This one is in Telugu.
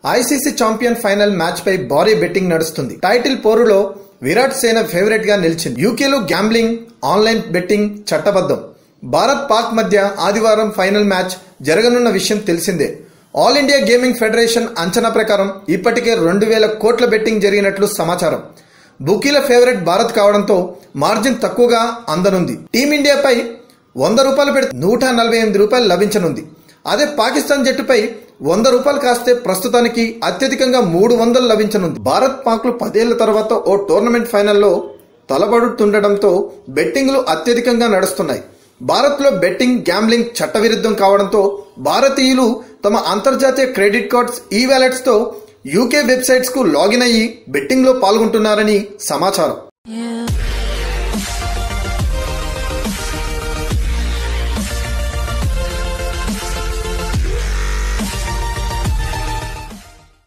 ఐసీసీ ఛాంపియన్ ఫైనల్ మ్యాచ్ పై భారీ బెట్టింగ్ నడుస్తుంది టైటిల్ పోరులో విరాట్ సేన ఫేవరెట్ గా నిలిచింది యూకేలో గ్యాంబ్లింగ్ ఆన్లైన్ బెట్టింగ్ చట్టబద్ధం భారత్ పాక్ మధ్య ఆదివారం ఫైనల్ మ్యాచ్ జరగనున్న విషయం తెలిసిందే ఆల్ ఇండియా గేమింగ్ ఫెడరేషన్ అంచనా ప్రకారం ఇప్పటికే రెండు వేల కోట్ల బెట్టింగ్ జరిగినట్లు సమాచారం బుకీల ఫేవరెట్ భారత్ కావడంతో మార్జిన్ తక్కువగా అందనుంది టీమిండియాపై వంద రూపాయలు పెడితే నూట నలభై ఎనిమిది రూపాయలు లభించనుంది అదే పాకిస్తాన్ జట్టుపై వంద రూపాయలు కాస్తే ప్రస్తుతానికి అత్యధికంగా మూడు వందలు లభించనుంది భారత్ పాక్లు పదేళ్ల తర్వాత ఓ టోర్నమెంట్ ఫైనల్లో తలబడుతుండటంతో బెట్టింగ్లు అత్యధికంగా నడుస్తున్నాయి భారత్లో బెట్టింగ్ గ్యాంబ్లింగ్ చట్టవిరుద్ధం కావడంతో భారతీయులు తమ అంతర్జాతీయ క్రెడిట్ కార్డ్స్ ఈ వ్యాలెట్స్ తో యూకే వెబ్సైట్స్ కు లాగిన్ అయ్యి బెట్టింగ్ లో పాల్గొంటున్నారని సమాచారం